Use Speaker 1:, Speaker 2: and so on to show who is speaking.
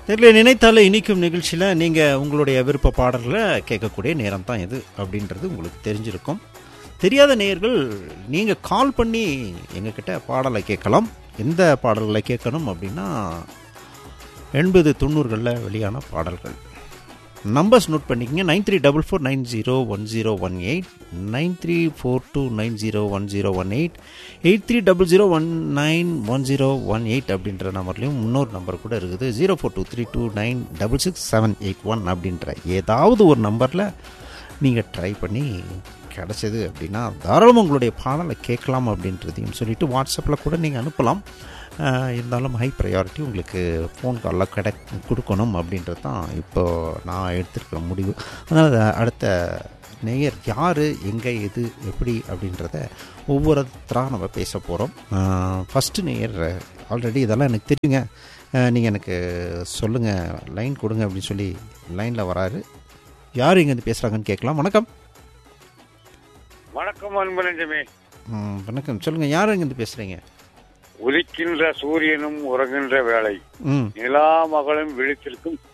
Speaker 1: தெரியல நினைத்தாலே இனிக்கும் நிகழ்ச்சியில் நீங்கள் உங்களுடைய விருப்ப பாடல்களை கேட்கக்கூடிய நேரம் தான் இது அப்படின்றது உங்களுக்கு தெரிஞ்சிருக்கும் தெரியாத நேயர்கள் நீங்கள் கால் பண்ணி எங்ககிட்ட பாடலை கேட்கலாம் எந்த பாடல்களை கேட்கணும் அப்படின்னா எண்பது தொண்ணூறுகளில் வெளியான பாடல்கள் நம்பர்ஸ் நோட் பண்ணிக்கங்க nine three double four nine zero one zero one eight nine three four two nine zero one zero one eight eight three double zero one nine one zero one eight அப்படின்ற நம்பர்லேயும் இன்னொரு number கூட இருக்குது zero four two three two nine double six seven eight one அப்படின்ற ஏதாவது ஒரு நம்பரில் நீங்கள் ட்ரை பண்ணி கிடச்சது அப்படின்னா தாராளமாக உங்களுடைய பாடலை கேட்கலாம் அப்படின்றதையும் சொல்லிவிட்டு வாட்ஸ்அப்பில் கூட நீங்கள் அனுப்பலாம் ஆஹ் இருந்தாலும் ஹை ப்ரையாரிட்டி உங்களுக்கு ஃபோன் காலில் கிடை கொடுக்கணும் அப்படின்றது தான் இப்போ நான் எடுத்திருக்கிற முடிவு அதனால் அடுத்த நேயர் யார் எங்கே எது எப்படி அப்படின்றத ஒவ்வொருத்தராக நம்ம பேச போகிறோம் ஃபஸ்ட்டு நேயர் ஆல்ரெடி இதெல்லாம் எனக்கு தெரியுங்க நீங்கள் எனக்கு சொல்லுங்கள் லைன் கொடுங்க அப்படின்னு சொல்லி லைனில் வராரு யார் இங்கேருந்து பேசுகிறாங்கன்னு கேட்கலாம் வணக்கம்
Speaker 2: வணக்கம் அன்பரஞ்சமே
Speaker 1: ம், வணக்கம் சொல்லுங்கள் யார் இங்கேருந்து பேசுகிறீங்க
Speaker 2: உதிக்கின்ற சூரியனும் உறங்குகின்ற வேளை
Speaker 1: ம்
Speaker 2: நிலா மகளும் விழித்திருக்கும்